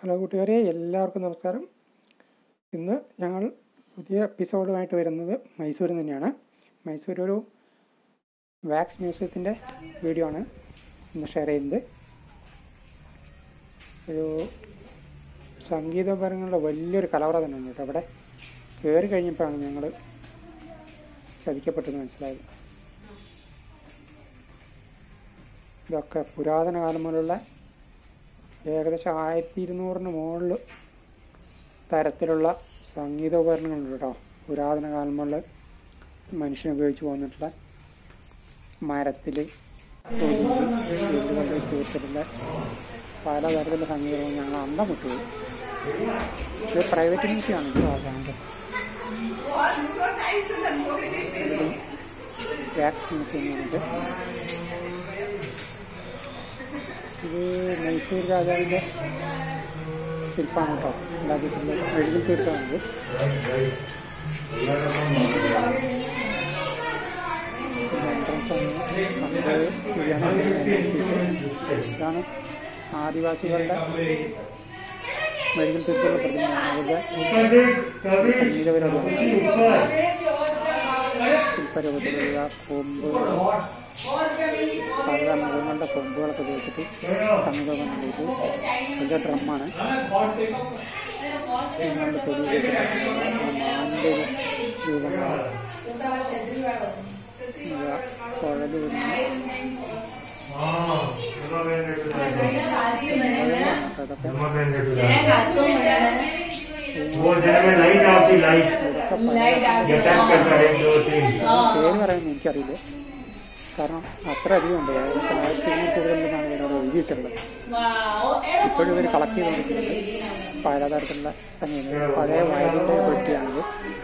Hello കൂട്ടുകാരെ എല്ലാവർക്കും നമസ്കാരം ഇന്ന് ഞങ്ങൾ പുതിയ എപ്പിസോഡുമായിട്ട് വരുന്നത് മൈസൂരിൽ തന്നെയാണ് മൈസൂർ ഒരു വാക്സ് മ്യൂസിയത്തിൻ്റെ വീഡിയോ ആണ് ഇന്ന് ഷെയർ ചെയ്യുന്നത് ഒരു സംഗീതോപകരണങ്ങളുടെ വലിയൊരു കലവറ തന്നെ ഉണ്ട് കേട്ടോ അവിടെ കയറി കഴിഞ്ഞപ്പോഴാണ് ഞങ്ങൾ ചതിക്കപ്പെട്ടെന്ന് മനസ്സിലായത് ഇതൊക്കെ പുരാതന കാലം മുതലുള്ള ഏകദേശം ആയിരത്തി ഇരുന്നൂറിന് മുകളിൽ തരത്തിലുള്ള സംഗീതോപകരണങ്ങളുണ്ട് കേട്ടോ പുരാതന കാലം മുതൽ മനുഷ്യൻ ഉപയോഗിച്ച് പോന്നിട്ടുള്ള മരത്തിൽ വീടുകളിൽ തീർത്തിട്ടുള്ള പലതരത്തിലുള്ള സംഗീതങ്ങൾ ഞങ്ങൾ അന്തം വിട്ടുപോയി ഇത് പ്രൈവറ്റ് മ്യൂസിയമാണ് ഇത് ആകാണ്ട് വാക്സ് മ്യൂസിയം എന്ന് പറഞ്ഞിട്ട് ഇത് മൈസൂർ രാജാവിൻ്റെ ശില്പമാണ് കേട്ടോ ഉണ്ടാക്കിയിട്ടുള്ളത് മെഴുകിൽ തീർച്ചയാണത് ഇതാണ് ആദിവാസികളുടെ മെഴുകിൽ തീർച്ചുള്ള പ്രതിമയാണ് അവരുടെ സംഗീതപരമാണ് ശില്പരൂപത്തിലുള്ള കൊമ്പ് പല മൃഗങ്ങളുടെ കൊമ്പുകളൊക്കെ ഉപയോഗിച്ചിട്ട് സംഗീതം ചെയ്തു ഇത് ഡ്രമ്മാണ് ഞങ്ങളുടെ പൊതുവെ മാൻ്റെ ഒരു രൂപമാണ് കുഴല് വരുന്നു അതൊക്കെ वो जगह में लाइट आती लाइट ये टच करता है दो तीन പേര് പറയുന്നത് എനിക്കറിയില്ല കാരണം അത്ര അധികം ഉണ്ട് ഏകദേശം ആയിരത്തി ഇരുന്നൂറ് കൂടുതലെന്നാണ് ഇവരോട് എഴുതി വെച്ചിട്ടുള്ളത് ഇപ്പോഴും ഇവർ കളക്ട് ചെയ്തുകൊണ്ടിരിക്കുന്നത് പലതരത്തിലുള്ള സംഗീതം പഴയ വയലിൻ്റെ പെട്ടിയാണിത്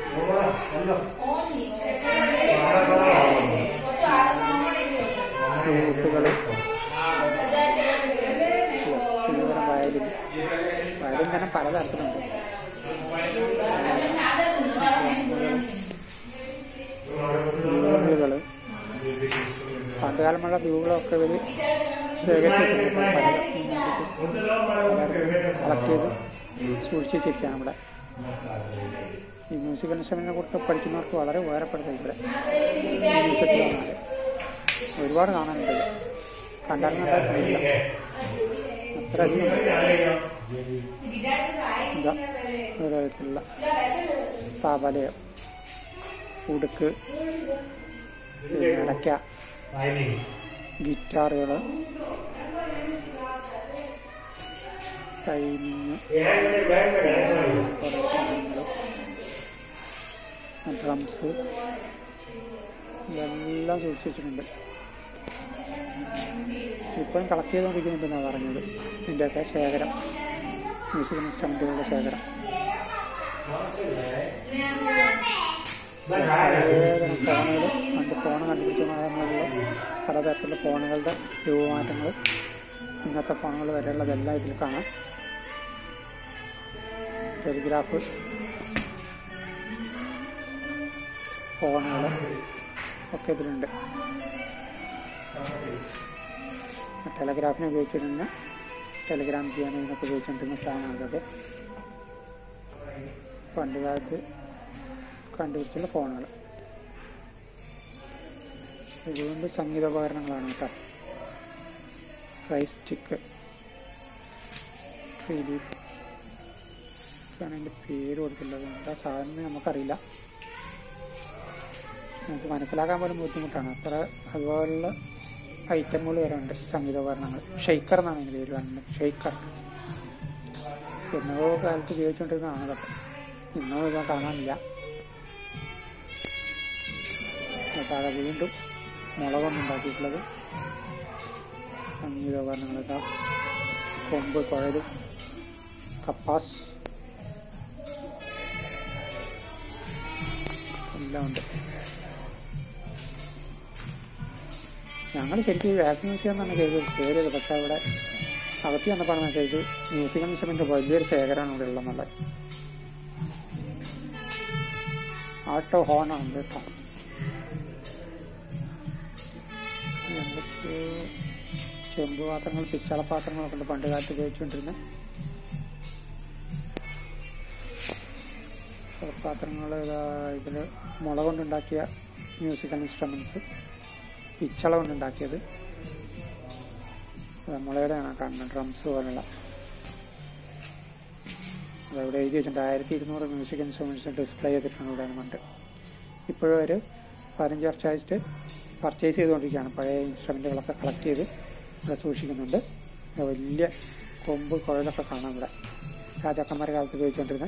ഫ്ലൂട്ടുകൾ തിരുവനം വയലിൻ വയലിൻ തന്നെ പലതരത്തിലുണ്ട് ബ്യൂഗുകൾ പണ്ടുകാലമുള്ള ബ്യൂഗുകളൊക്കെ ഇവർ ശേഖരിച്ച് വെച്ചിട്ടുണ്ട് കളക്ട് ചെയ്ത് സൂക്ഷിച്ച് വെച്ചിരിക്കുകയാണ് ഇവിടെ ഈ മ്യൂസിക്കൽ ഇൻസ്ട്രുമെന്റിനെ കുറിച്ച് പഠിക്കുന്നവർക്ക് വളരെ ഉപകാരപ്പെടുന്നത് ഇവിടെ മ്യൂസിയത്തിൽ വന്നാൽ ഒരുപാട് കാണാനുണ്ട് ഇത്. കണ്ടാലും കണ്ടാൽ കഴിയില്ല അത്ര അധികം ഇതാ ഒരു തരത്തിലുള്ള താപലയോ ഉടുക്ക് പിന്നെ അടയ്ക്ക लाइनिंग ഗിറ്റാറുകൾ ടൈമിങ് ये है मेरे बैग में रहता है കുറേ സാധനങ്ങൾ ഡ്രംസ് ഇതെല്ലാം സൂക്ഷിച്ച് വെച്ചിട്ടുണ്ട് ഇപ്പോഴും കളക്ട് ചെയ്തുകൊണ്ടിരിക്കുന്നുണ്ടെന്നാണ് പറഞ്ഞത് ഇതിൻ്റെയൊക്കെ ശേഖരം മ്യൂസിക്കൽ ഇൻസ്ട്രുമെൻറ്റുകളുടെ ശേഖരം പലതരം ഫോണുകൾ പണ്ട് ഫോൺ കണ്ടുപിടിച്ച കാലങ്ങളിലുള്ള പലതരത്തിലുള്ള ഫോണുകളുടെ രൂപമാറ്റങ്ങൾ ഇന്നത്തെ ഫോണുകൾ വരെയുള്ളതെല്ലാം ഇതിൽ കാണാം ടെലിഗ്രാഫ് ഫോണുകൾ ഒക്കെ ഇതിലുണ്ട് ടെലഗ്രാഫിനെ ഉപയോഗിച്ചിരുന്ന ടെലിഗ്രാം ചെയ്യാൻ ഇതിനൊക്കെ ഉപയോഗിച്ചുകൊണ്ടിരുന്ന സാധനമാണ് അതൊക്കെ പണ്ട് കാലത്ത് കണ്ടുപിടിച്ചുള്ള ഫോണുകൾ ഇതുകൊണ്ട് സംഗീതോപകരണങ്ങളാണ് കേട്ടോ റൈസ് സ്റ്റിക്ക് ട്രീ ലീഫ് ഇതാണ് അതിൻ്റെ പേര് കൊടുത്തിട്ടുള്ളത് എന്താ സാധനം നമുക്കറിയില്ല നമുക്ക് മനസ്സിലാക്കാൻ പോലും ബുദ്ധിമുട്ടാണ് അത്ര അതുപോലുള്ള ഐറ്റമുകൾ വരെ ഉണ്ട് സംഗീതോപകരണങ്ങൾ ഷെയ്ക്കർ എന്നാണ് അതിൻ്റെ പേര് പറയുന്നത് ഷെയ്ക്കർ എന്നോ കാലത്ത് ഉപയോഗിച്ചുകൊണ്ടിരുന്നതാണ് അതൊക്കെ ഇന്നോ ഇവ കാണാനില്ല താഴെ വീണ്ടും മുളകൊണ്ട് ഉണ്ടാക്കിയിട്ടുള്ളത് സംഗീതോപകരണങ്ങളൊക്കെ കൊമ്പ് കുഴൽ കപ്പാസ് എല്ലാം ഉണ്ട് ഞങ്ങൾ ശരിക്കും വാക്സിൻ മ്യൂസിയം എന്നാണ് ചെയ്ത് കയറിയത് പക്ഷെ അവിടെ അകത്തി വന്നപ്പോൾ ചെയ്ത് മ്യൂസിക്കൽ ഇൻസ്ട്രുമെന്റ് വലിയൊരു ശേഖരമാണ് ഇവിടെ ഉള്ളതെന്നുള്ളത് ആട്ടോ ഹോണാണ് കേട്ടോ എന്തൊക്കെ ചെമ്പ് പാത്രങ്ങൾ പിച്ചള പാത്രങ്ങളൊക്കെ ഉണ്ട് പണ്ട് കാലത്ത് ഉപയോഗിച്ചുകൊണ്ടിരുന്ന പാത്രങ്ങൾ ഇതാ ഇതിൽ മുള കൊണ്ടുണ്ടാക്കിയ മ്യൂസിക്കൽ ഇൻസ്ട്രുമെൻറ്റ്സ് പിച്ചള കൊണ്ടുണ്ടാക്കിയത് അത് മുളയുടെയാണ് കാണുന്നത് ഡ്രംസ് പോലുള്ള അതവിടെ എഴുതി വെച്ചിട്ടുണ്ട് ആയിരത്തി ഇരുന്നൂറ് മ്യൂസിക് ഇൻസ്ട്രുമെൻറ്റ്സ് ഡിസ്പ്ലേ ചെയ്തിട്ടുണ്ട് ഇവിടെ കണ്ട് ഇപ്പോഴും ഒരു പതിനഞ്ച് വർഷമായിട്ട് പർച്ചേസ് ചെയ്തുകൊണ്ടിരിക്കുകയാണ് പഴയ ഇൻസ്ട്രുമെൻറ്റുകളൊക്കെ കളക്ട് ചെയ്ത് ഇവിടെ സൂക്ഷിക്കുന്നുണ്ട് ഇത് വലിയ കൊമ്പ് കുഴലൊക്കെ കാണാം ഇവിടെ രാജാക്കന്മാരെ കാലത്ത് ഉപയോഗിച്ചുകൊണ്ടിരുന്നത്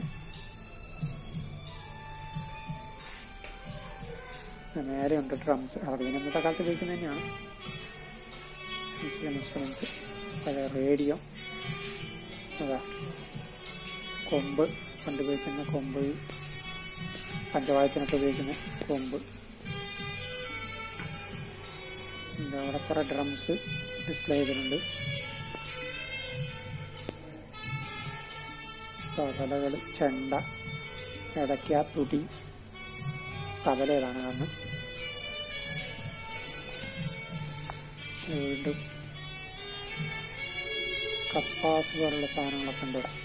നേരെയുണ്ട് ഡ്രംസ് അതൊക്കെ പിന്നെ ഇന്നത്തെ കാലത്ത് ഉപയോഗിക്കുന്നത് തന്നെയാണ് മ്യൂസിക്കൽ ഇൻസ്ട്രുമെൻറ്റ്സ് പഴയ റേഡിയോ അതാ കൊമ്പ് പണ്ട് ഉപയോഗിക്കുന്ന കൊമ്പ് ഈ പഞ്ചവായത്തിനൊക്കെ ഉപയോഗിക്കുന്ന കൊമ്പ് എന്താ അവിടെ കുറേ ഡ്രംസ് ഡിസ്പ്ലേ ചെയ്തിട്ടുണ്ട് തബലകൾ ചെണ്ട ഇടയ്ക്ക തുടി തബല ഏതാണ് കാരണം വീണ്ടും കപ്പാസ് പോലുള്ള സാധനങ്ങളൊക്കെ ഉണ്ട് ഇവിടെ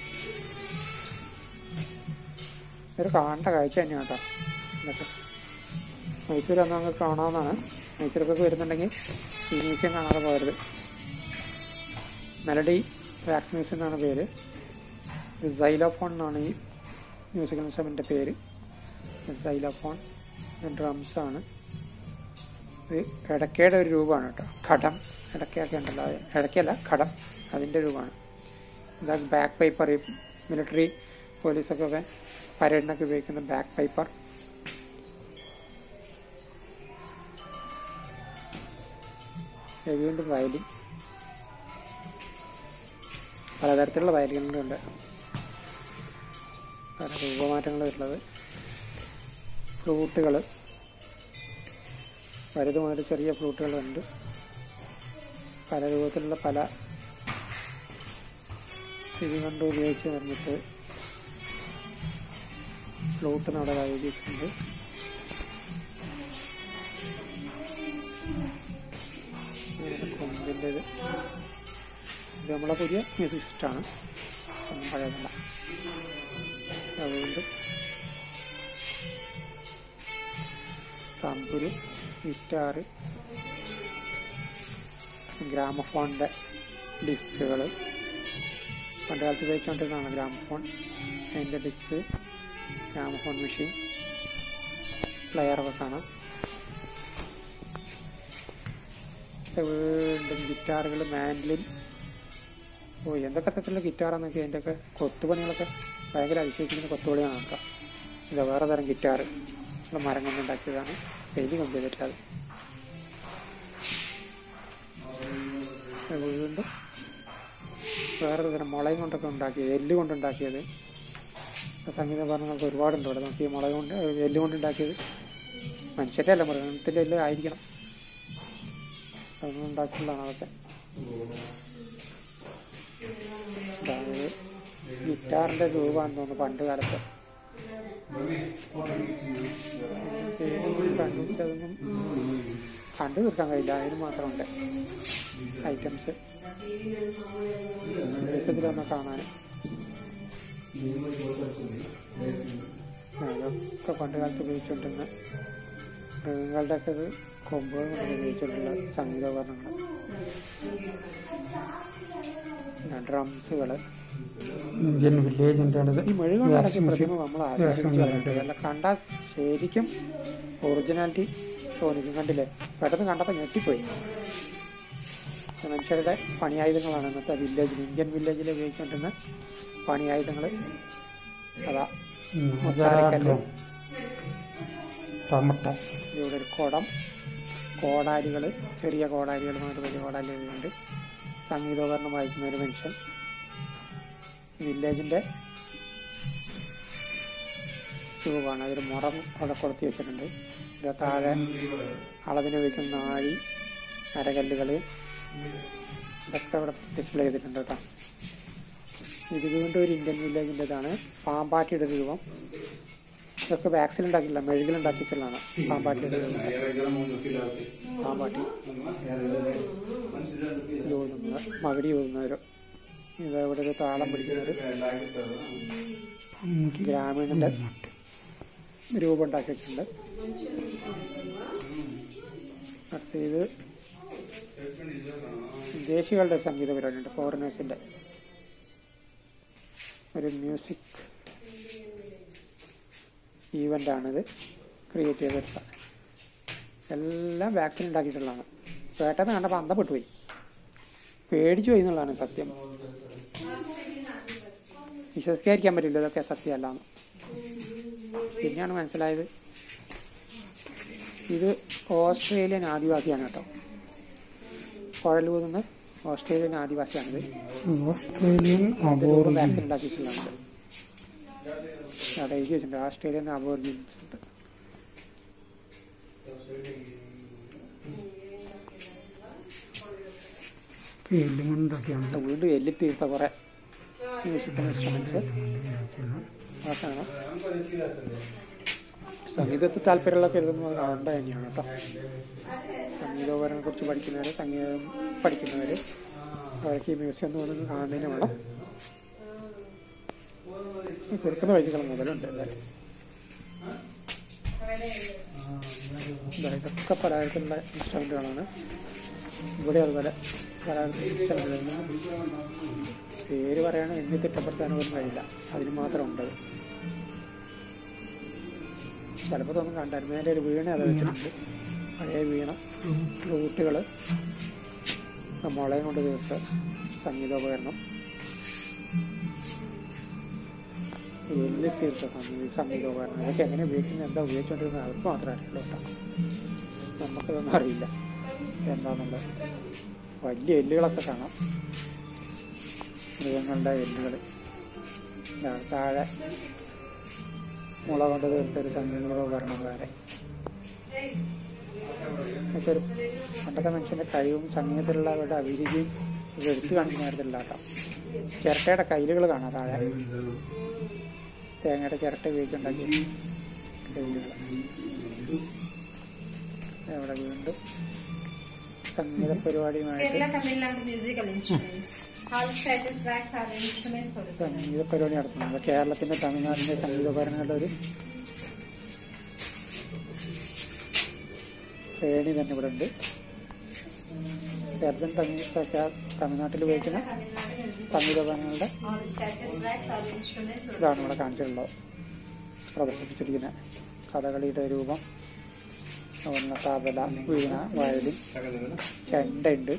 ഒരു കാണേണ്ട കാഴ്ച തന്നെയാണ് കേട്ടോ ഇതൊക്കെ മൈസൂർ അന്ന് അങ്ങ് കാണാവുന്നതാണ് മൈസൂർക്കൊക്കെ വരുന്നുണ്ടെങ്കിൽ ഈ മ്യൂസിയം കാണാതെ പോകരുത് മെലഡി വാക്സ് മ്യൂസിയം എന്നാണ് പേര് ഇത് സൈലോഫോൺ എന്നാണ് ഈ മ്യൂസിക്കൽ ഇൻസ്ട്രുമെൻ്റിൻ്റെ പേര് സൈലോഫോൺ ഡ്രംസ് ആണ് ഇത് ഇടയ്ക്കയുടെ ഒരു രൂപമാണ് കേട്ടോ ഘടം ഇടയ്ക്കൊക്കെ ഉണ്ടല്ലോ അത് ഇടയ്ക്കല്ല ഘടം അതിൻ്റെ രൂപമാണ് ഇതാ ബാക്ക് പൈപ്പർ ഈ മിലിറ്ററി പോലീസൊക്കെ പരേഡിനൊക്കെ ഉപയോഗിക്കുന്ന ബാക്ക് പൈപ്പർ വീണ്ടും വയലിൻ പലതരത്തിലുള്ള വയലിനുകളുണ്ട് പല രൂപമാറ്റങ്ങൾ വരുന്നത് ഫ്ലൂട്ടുകൾ വലുത് മുതൽ ചെറിയ ഫ്ലൂട്ടുകളുണ്ട് പല രൂപത്തിലുള്ള പല ഇത് കൊണ്ട് ഉപയോഗിച്ച് നിർമ്മിച്ച് ഫ്ലൂട്ട് നമ്മുടെ കയ്യിലിട്ടുണ്ട് കൊമ്പിൻ്റെ ഇത് ഇത് നമ്മളെ പുതിയ മ്യൂസിക് സിസ്റ്റാണ് ഒന്നും പഴയതല്ല അതുകൊണ്ട് തമ്പുരു ഗിറ്റാറ് ഗ്രാമഫോണിൻ്റെ ഡിസ്കുകൾ പണ്ട് കാലത്ത് ഉപയോഗിച്ചുകൊണ്ടിരുന്നതാണ് ഗ്രാമഫോൺ അതിൻ്റെ ഡിസ്ക് ഗ്രാമഫോൺ മെഷീൻ പ്ലെയറൊക്കെ കാണാം ഇത് വീണ്ടും ഗിറ്റാറുകൾ മാൻഡ്ലിൻ ഓ എന്തൊക്കെ തരത്തിലുള്ള ഗിറ്റാറാന്നൊക്കെ അതിൻ്റെയൊക്കെ കൊത്തുപണികളൊക്കെ ഭയങ്കര അതിശയിക്കുന്ന കൊത്തുപണിയാണ് കേട്ടോ ഇത് വേറെ തരം ഗിറ്റാർ നമ്മൾ മരം കൊണ്ടുണ്ടാക്കിയതാണ് പെയിൻറ്റ് കൊണ്ട് ചെയ്തിട്ടത് ഇത് വീണ്ടും വേറൊരു തരം മുളയും കൊണ്ടൊക്കെ ഉണ്ടാക്കിയത് എല്ല് കൊണ്ടുണ്ടാക്കിയത് സംഗീത ഉപകരണങ്ങൾക്ക് ഒരുപാടുണ്ട് ഇവിടെ നമുക്ക് ഈ മുളക് കൊണ്ട് എല്ല് കൊണ്ടുണ്ടാക്കിയത് മനുഷ്യരുടെ അല്ല മൃഗത്തിൻ്റെ എല്ല് ആയിരിക്കണം അതൊന്നും ഉണ്ടാക്കിയുള്ളതാണ് അതൊക്കെ അതായത് ഗിറ്റാറിൻ്റെ രൂപമാണെന്ന് തോന്നുന്നു പണ്ട് കാലത്ത് കണ്ടുപിടിച്ചതൊന്നും കണ്ടു തീർക്കാൻ കഴിയില്ല അതിന് മാത്രമുണ്ട് ഐറ്റംസ് ദേശത്തിലൊന്ന് കാണാൻ അതൊക്കെ പണ്ട് കാലത്ത് ഉപയോഗിച്ചുകൊണ്ടിരുന്ന മൃഗങ്ങളുടെ ഒക്കെ ഇത് കൊമ്പുകൾ കൊണ്ട് ഉപയോഗിച്ചിട്ടുള്ള സംഗീതോപകരണങ്ങൾ ഡ്രംസുകൾ ഇന്ത്യൻ വില്ലേജിൻ്റെയാണിത് ഈ മെഴുകുണ്ടാക്കിയ പ്രതിമ നമ്മൾ ആലോചിച്ചു അല്ല കണ്ടാൽ ശരിക്കും ഒറിജിനാലിറ്റി തോന്നിക്കും കണ്ടില്ലേ പെട്ടെന്ന് കണ്ടപ്പോൾ ഞെട്ടിപ്പോയി മനുഷ്യരുടെ പണിയായുധങ്ങളാണ് ഇന്നത്തെ വില്ലേജിൽ ഇന്ത്യൻ വില്ലേജിൽ ഉപയോഗിച്ചുകൊണ്ടിരുന്ന പണിയായുധങ്ങൾ അതാ മുത്താറിക്കല്ല് ടമട്ട ഇവിടെ ഒരു കുടം കോടാലികൾ ചെറിയ കോടാലികൾ മുതൽ വലിയ കോടാലികളുണ്ട് സംഗീതോപകരണം വായിക്കുന്ന ഒരു മനുഷ്യൻ വില്ലേജിൻ്റെ രൂപമാണ് അതൊരു മുറം അവിടെ കൊളുത്തി വെച്ചിട്ടുണ്ട് ഇത് താഴെ അളവിന് ഉപയോഗിക്കുന്ന നാഴി അരകല്ലുകൾ ഇതൊക്കെ ഇവിടെ ഡിസ്പ്ലേ ചെയ്തിട്ടുണ്ട് കേട്ടോ ഇത് വീണ്ടും ഒരു ഇന്ത്യൻ വില്ലേജിൻ്റെതാണ് പാമ്പാട്ടിയുടെ രൂപം ഇതൊക്കെ വാക്സിൻ ഉണ്ടാക്കില്ല മെഴുകിലുണ്ടാക്കിച്ചുള്ളതാണ് പാമ്പാട്ടിയുടെ രൂപം പാമ്പാട്ടി ഊതുന്നത് മകടി ഊതുന്നവരോ ഇത് ഇവിടെ ഒരു താളം പിടിക്കുന്നവർ ഗ്രാമീണന്റെ രൂപം ഉണ്ടാക്കിയിട്ടുണ്ട് അടുത്ത ഇത് വിദേശികളുടെ ഒരു സംഗീത പരിപാടിയുണ്ട് ഫോറിനേഴ്സിൻ്റെ ഒരു മ്യൂസിക് ഈവൻ്റാണിത് ക്രിയേറ്റ് ചെയ്തെടുത്ത എല്ലാം വാക്സിൻ ഉണ്ടാക്കിയിട്ടുള്ളതാണ് പെട്ടെന്ന് കണ്ടപ്പോൾ അന്തപ്പെട്ടു പോയി പേടിച്ചു പോയി എന്നുള്ളതാണ് സത്യം വിശ്വസിക്കാതിരിക്കാൻ പറ്റില്ല ഇതൊക്കെ സത്യമല്ലാന്ന് പിന്നെയാണ് മനസ്സിലായത് ഇത് ഓസ്ട്രേലിയൻ ആദിവാസിയാണ് കേട്ടോ കുഴലൂതുന്ന ഓസ്ട്രേലിയൻ ആദിവാസിയാണിത് ഓസ്ട്രേലിയൻ ഇതിലൂടെ അബോർജിൻ വാക്സിൻ ഉണ്ടാക്കിയിട്ടുള്ളത് അവിടെ എഴുതി വെച്ചിട്ടുണ്ട് ഓസ്ട്രേലിയൻ അബോർജിൻസ് എല്ലും കൊണ്ടൊക്കെയാണ് വീണ്ടും എല്ലി തീർത്ത കുറെ മ്യൂസിക്കൽ ഇൻസ്ട്രുമെന്റ്സ് അതൊക്കെയാണ് സംഗീതത്തിൽ താല്പര്യമുള്ളൊക്കെ എഴുതുന്നത് കാണേണ്ട തന്നെയാണ് കേട്ടോ സംഗീതോപകരണത്തെ കുറിച്ച് പഠിക്കുന്നവർ സംഗീതം പഠിക്കുന്നവർ അവർക്ക് ഈ മ്യൂസിയം എന്ന് പറയുന്നത് കാണുന്നതിന് വേണം ഈ കൊടുക്കുന്ന പൈസകൾ മുതലുണ്ട് എന്തായാലും ഇതാ ഇതൊക്കെ പലതരത്തിലുള്ള ഇൻസ്ട്രുമെന്റുകളാണ് ഇവിടെ അതുപോലെ പലതരത്തിലുള്ള ഇൻസ്ട്രുമെന്റുകളാണ് പേര് പറയാൻ എന്നെ തിട്ടപ്പെടുത്താൻ പോലും കഴിയില്ല അതിന് മാത്രം ഉണ്ട് ചിലപ്പോൾ തോന്നും കണ്ടായിരുന്നു ഒരു വീണ അത് വെച്ചിട്ടുണ്ട് പഴയ വീണ ഫ്ലൂട്ടുകൾ മുളയും കൊണ്ട് തീർത്ത സംഗീതോപകരണം എല്ലി തീർത്ത സംഗീത സംഗീതോപകരണം ഇതൊക്കെ എങ്ങനെ ഉപയോഗിക്കുന്നത് എന്താ ഉപയോഗിച്ചുകൊണ്ടിരുന്നത് അവർക്ക് മാത്രമേ അറിയുള്ളൂ കേട്ടോ നമുക്കതൊന്നും അറിയില്ല എന്താണെന്നുള്ളത് വലിയ എല്ലുകളൊക്കെ കാണാം മൃഗങ്ങളുടെ എല്ലുകൾ ഇതാണ് താഴെ മുള കൊണ്ട് തീർത്തൊരു സംഗീതോപകരണം വേറെ ഇതൊക്കെ ഒരു പണ്ടത്തെ മനുഷ്യന്റെ കഴിവും സംഗീതത്തിലുള്ള അവരുടെ അഭിരുചിയും ഇത് എടുത്തു കാണിക്കുന്ന കാര്യത്തിലുള്ള കേട്ടോ ചിരട്ടയുടെ കയ്യിലുകൾ കാണാം താഴെ തേങ്ങയുടെ ചിരട്ട ഉപയോഗിച്ചുണ്ടാക്കി കയ്യിലുകൾ അവിടെ വീണ്ടും സംഗീത പരിപാടിയുമായിട്ട് Kerala Tamil Nadu musical instruments. All scratches, wax are instruments for the സംഗീത പരിപാടി നടത്തുന്നത് കേരളത്തിന്റെ തമിഴ്നാടിന്റെ സംഗീതോപകരണങ്ങളുടെ ഒരു ശ്രേണി തന്നെ ഇവിടെ ഉണ്ട് കേരളത്തിൽ തമിഴ് തമിഴ്നാട്ടിൽ ഉപയോഗിക്കുന്ന Tamil Nadu music. സംഗീതോപകരണങ്ങളുടെ All scratches, wax are instruments for ഇതാണ് ഇവിടെ കാണിച്ചിട്ടുള്ളത് പ്രദർശിപ്പിച്ചിരിക്കുന്നത് കഥകളിയുടെ രൂപം അതുപോലെ തബല വീണ വയലിൻ ചെണ്ടയുണ്ട്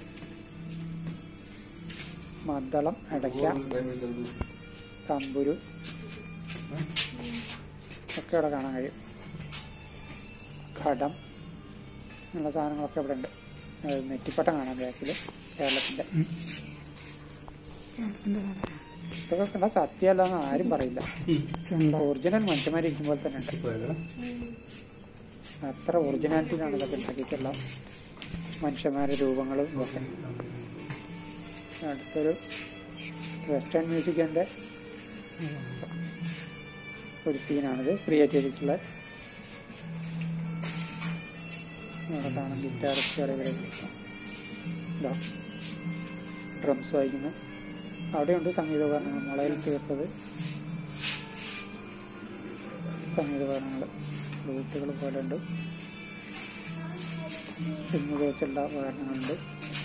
മദ്ദളം അടയ്ക്ക തമ്പുരു ഒക്കെ ഇവിടെ കാണാൻ കഴിയും ഘടം ഉള്ള സാധനങ്ങളൊക്കെ ഇവിടെ ഉണ്ട് അതായത് നെറ്റിപ്പട്ടം കാണാം ബാക്കിൽ കേരളത്തിൻ്റെ ഇതൊക്കെ കണ്ടാൽ സത്യമല്ലെന്ന് ആരും പറയില്ല ചെണ്ട ഒറിജിനൽ മനുഷ്യന്മാർ ഇരിക്കുമ്പോൾ തന്നെ ഉണ്ട് അത്ര ഒറിജിനാലിറ്റിയിലാണ് ഇതൊക്കെ ഉണ്ടാക്കിയിട്ടുള്ള മനുഷ്യന്മാരുടെ രൂപങ്ങളും ഇതൊക്കെ അടുത്തൊരു വെസ്റ്റേൺ മ്യൂസിക്കിൻ്റെ ഒരു സീനാണിത് ക്രിയേറ്റ് ചെയ്തിട്ടുള്ള ഇവിടെ കാണാം ഗിറ്റാറിസ്റ്റുകളെ ഇതാ ഡ്രംസ് വായിക്കുന്നു അവിടെയുണ്ട് സംഗീതോപകരണങ്ങൾ മുളയിൽ തീർത്തത് സംഗീതോപകരണങ്ങൾ ഫ്ലൂട്ടുകൾ പോലെ ഉണ്ട് സ്ട്രിങ് വെച്ചുള്ള ഉപകരണങ്ങളുണ്ട്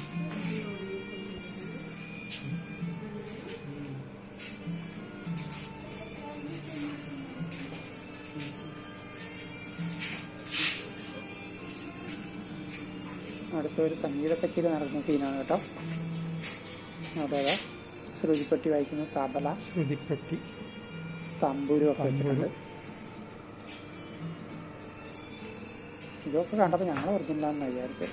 അടുത്തൊരു സംഗീത കച്ചേരി നടക്കുന്ന സീനാണ് കേട്ടോ അതായത് ശ്രുതിപ്പെട്ടി വായിക്കുന്ന തബല ശ്രുതിപ്പെട്ടി തമ്പൂരും ഒക്കെ വെച്ചിട്ടുണ്ട് ഇതൊക്കെ കണ്ടപ്പോൾ ഞങ്ങൾ ഒറിജിനലാണെന്ന് വിചാരിച്ചത്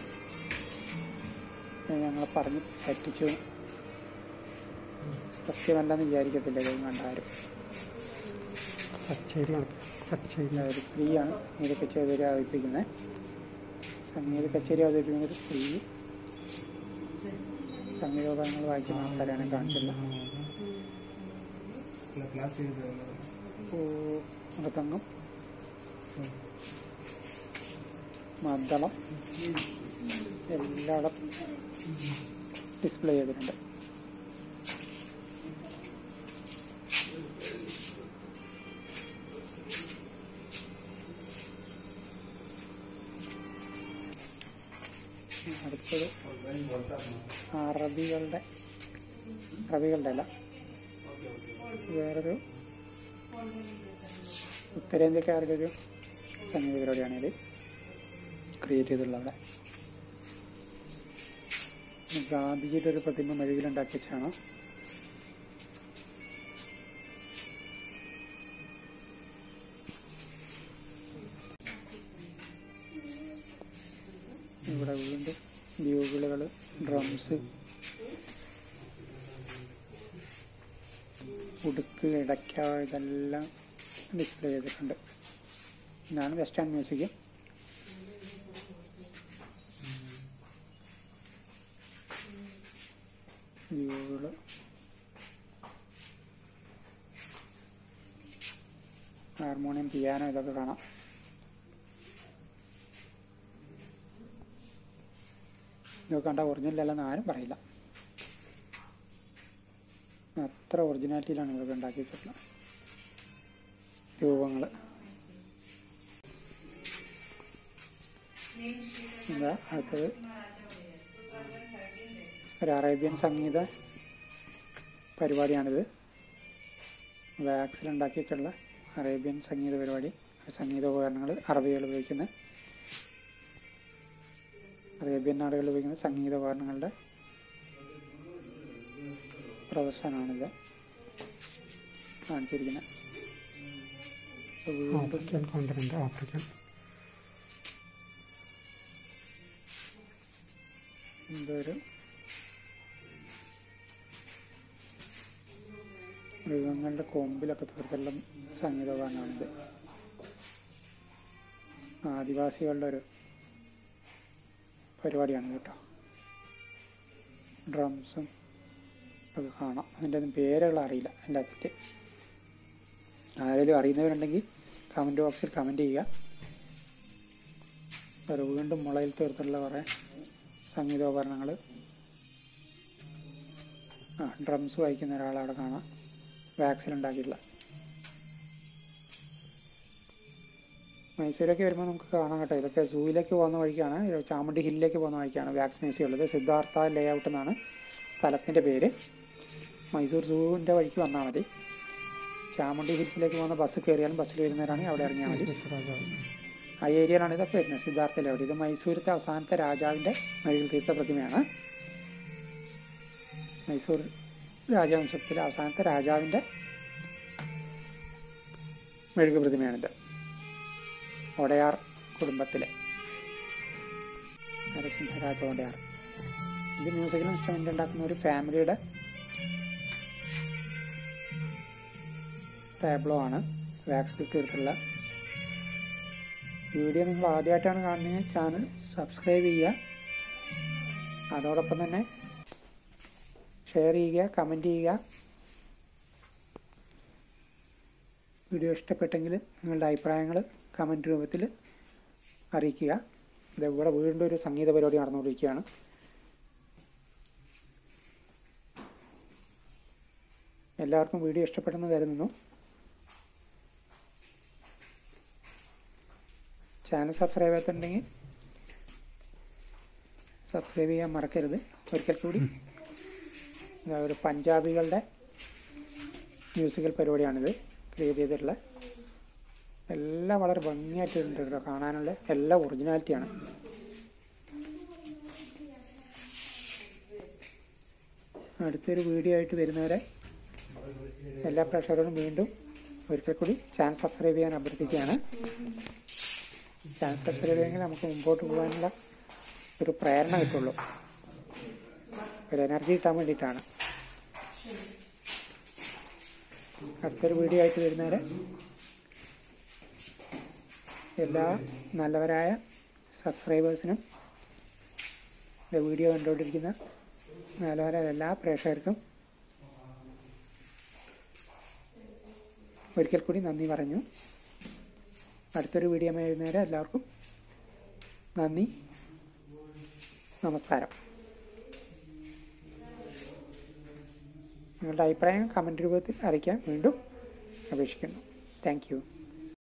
ഞങ്ങളെ പറഞ്ഞ് പറ്റിച്ചു സത്യമല്ലെന്ന് വിചാരിക്കത്തില്ല ഇത് കണ്ടാരും കച്ചേരിയാണ് കച്ചേരി ഒരു സ്ത്രീയാണ് ഇത് കച്ചേരി അവതരിപ്പിക്കുന്നത് സംഗീത കച്ചേരി അവതരിപ്പിക്കുന്ന ഒരു സ്ത്രീ സംഗീതോപകരണങ്ങൾ വായിക്കുന്ന ആൾക്കാരാണ് കാണിച്ചുള്ളത് ഓ, മൃദംഗം മദ്ദളം എല്ലാം അവിടെ ഡിസ്പ്ലേ ചെയ്തിട്ടുണ്ട് അടുത്തത് അറബികളുടെ അറബികളുടെ അല്ല വേറൊരു ഉത്തരേന്ത്യക്കാരുടെ ഒരു സംഗീത പരിപാടിയാണ് ഇത് ക്രിയേറ്റ് ചെയ്തിട്ടുള്ളത് അവിടെ ഗാന്ധിജിയുടെ ഒരു പ്രതിമ മെഴുകിലുണ്ടാക്കി വെച്ചാണ് ഇവിടെ വീണ്ടും ബ്യൂഗിളുകൾ ഡ്രംസ് ഉടുക്ക് ഇടയ്ക്ക ഇതെല്ലാം ഡിസ്പ്ലേ ചെയ്തിട്ടുണ്ട് ഇതാണ് വെസ്റ്റേൺ മ്യൂസിക് വ്യൂകൾ ഹാർമോണിയം പിയാനോ ഇതൊക്കെ കാണാം ഇതൊക്കെ കണ്ട ഒറിജിനൽ അല്ലെന്ന് ആരും പറയില്ല അത്ര ഒറിജിനാലിറ്റിയിലാണ് ഇതൊക്കെ ഉണ്ടാക്കി വെച്ചിട്ടുള്ളത് രൂപങ്ങൾ എന്താ അടുത്തത് ഒരു അറേബ്യൻ സംഗീത പരിപാടിയാണിത് വാക്സിൽ ഉണ്ടാക്കി വെച്ചിട്ടുള്ള അറേബ്യൻ സംഗീത പരിപാടി സംഗീത ഉപകരണങ്ങൾ അറബികൾ ഉപയോഗിക്കുന്ന അറേബ്യൻ നാടുകളിൽ ഉപയോഗിക്കുന്ന സംഗീത ഉപകരണങ്ങളുടെ പ്രദർശനമാണിത് കാണിച്ചിരിക്കുന്നത് അപ്പോൾ വീണ്ടും ആഫ്രിക്കൻ കോണ്ടിനെന്റ് ആഫ്രിക്കൻ എന്തൊരു മൃഗങ്ങളുടെ കൊമ്പിലൊക്കെ തീർത്തുള്ള സംഗീതഗാനമാണിത് ആദിവാസികളുടെ ഒരു പരിപാടിയാണ് കേട്ടോ ഡ്രംസും ഒക്കെ കാണാം അതിൻ്റെ ഒന്നും പേരുകൾ അറിയില്ല എൻ്റെ പറ്റി ആരെങ്കിലും അറിയുന്നവരുണ്ടെങ്കിൽ കമൻറ്റ് ബോക്സിൽ കമൻറ്റ് ചെയ്യുക അത് വീണ്ടും മുളയിൽ തീർത്തുള്ള കുറേ സംഗീതോപകരണങ്ങൾ ആ ഡ്രംസ് വായിക്കുന്ന ഒരാളെ അവിടെ കാണാം വാക്സിൽ ഉണ്ടാക്കിയിട്ടുള്ള മൈസൂരൊക്കെ വരുമ്പോൾ നമുക്ക് കാണാൻ കേട്ടോ ഇതൊക്കെ സൂയിലേക്ക് പോകുന്ന വഴിക്കാണ് ഇത് ചാമുണ്ടി ഹില്ലിലേക്ക് പോകുന്ന വഴിക്കാണ് വാക്സ് മ്യൂസിയം ഉള്ളത് സിദ്ധാർത്ഥ ലേ ഔട്ട് എന്നാണ് സ്ഥലത്തിൻ്റെ പേര് മൈസൂർ സൂവിൻ്റെ വഴിക്ക് വന്നാൽ മതി ചാമുണ്ടി ഹിൽസിലേക്ക് പോകുന്ന ബസ് കയറിയാലും ബസ്സിൽ വരുന്നവരാണെങ്കിൽ അവിടെ ഇറങ്ങിയാൽ മതി രാജാവ് ആ ഏരിയയിലാണ് ഇതൊക്കെ വരുന്നത് സിദ്ധാർത്ഥ ലേഔട്ട് ഇത് മൈസൂരത്തെ അവസാനത്തെ രാജാവിൻ്റെ മെഴുകിൽ തീർത്ത പ്രതിമയാണ് മൈസൂർ രാജവംശത്തിലെ അവസാനത്തെ രാജാവിൻ്റെ മെഴുകു പ്രതിമയാണിത് ഒടയാർ കുടുംബത്തിലെ നരസിംഹരാജ ഒടയാർ ഇത് മ്യൂസിക്കൽ ഇൻസ്ട്രുമെൻ്റ് ഉണ്ടാക്കുന്ന ഒരു ഫാമിലിയുടെ ടാബ്ലോ ആണ് വാക്സിൽ തീർത്തുള്ള വീഡിയോ നിങ്ങൾ ആദ്യമായിട്ടാണ് കാണുന്നത് ചാനൽ സബ്സ്ക്രൈബ് ചെയ്യുക അതോടൊപ്പം തന്നെ ഷെയർ ചെയ്യുക കമൻറ്റ് ചെയ്യുക വീഡിയോ ഇഷ്ടപ്പെട്ടെങ്കിൽ നിങ്ങളുടെ അഭിപ്രായങ്ങൾ കമൻറ്റ് രൂപത്തിൽ അറിയിക്കുക ഇത് ഇവിടെ വീണ്ടും ഒരു സംഗീത പരിപാടി നടന്നുകൊണ്ടിരിക്കുകയാണ് എല്ലാവർക്കും വീഡിയോ ഇഷ്ടപ്പെട്ടെന്ന് കരുതുന്നു ചാനൽ സബ്സ്ക്രൈബ് ചെയ്യാത്തുണ്ടെങ്കിൽ സബ്സ്ക്രൈബ് ചെയ്യാൻ മറക്കരുത് ഒരിക്കൽ കൂടി ഇതാ ഒരു പഞ്ചാബികളുടെ മ്യൂസിക്കൽ പരിപാടിയാണിത് ക്രിയേറ്റ് ചെയ്തിട്ടുള്ള എല്ലാം വളരെ ഭംഗിയായിട്ടുണ്ട് കേട്ടോ കാണാനുള്ള എല്ലാം ഒറിജിനാലിറ്റിയാണ് അടുത്തൊരു വീഡിയോ ആയിട്ട് വരുന്നവരെ എല്ലാ പ്രേക്ഷകരോടും വീണ്ടും ഒരിക്കൽ കൂടി ചാനൽ സബ്സ്ക്രൈബ് ചെയ്യാൻ അഭ്യർത്ഥിക്കുകയാണ് ചാനൽ സബ്സ്ക്രൈബ് ചെയ്യെങ്കിൽ നമുക്ക് മുമ്പോട്ട് പോകാനുള്ള ഒരു പ്രേരണ കിട്ടുള്ളൂ ഒരു എനർജി കിട്ടാൻ വേണ്ടിയിട്ടാണ് അടുത്തൊരു വീഡിയോ ആയിട്ട് വരുന്നവരെ എല്ലാ നല്ലവരായ സബ്സ്ക്രൈബേഴ്സിനും ഈ വീഡിയോ കണ്ടുകൊണ്ടിരിക്കുന്ന നല്ലവരായ എല്ലാ പ്രേക്ഷകർക്കും ഒരിക്കൽ കൂടി നന്ദി പറഞ്ഞു അടുത്തൊരു വീഡിയോ വരുന്നവരെ എല്ലാവർക്കും നന്ദി നമസ്കാരം നിങ്ങളുടെ അഭിപ്രായം കമൻറ്റ് രൂപത്തിൽ അറിയിക്കാൻ വീണ്ടും അപേക്ഷിക്കുന്നു താങ്ക് യു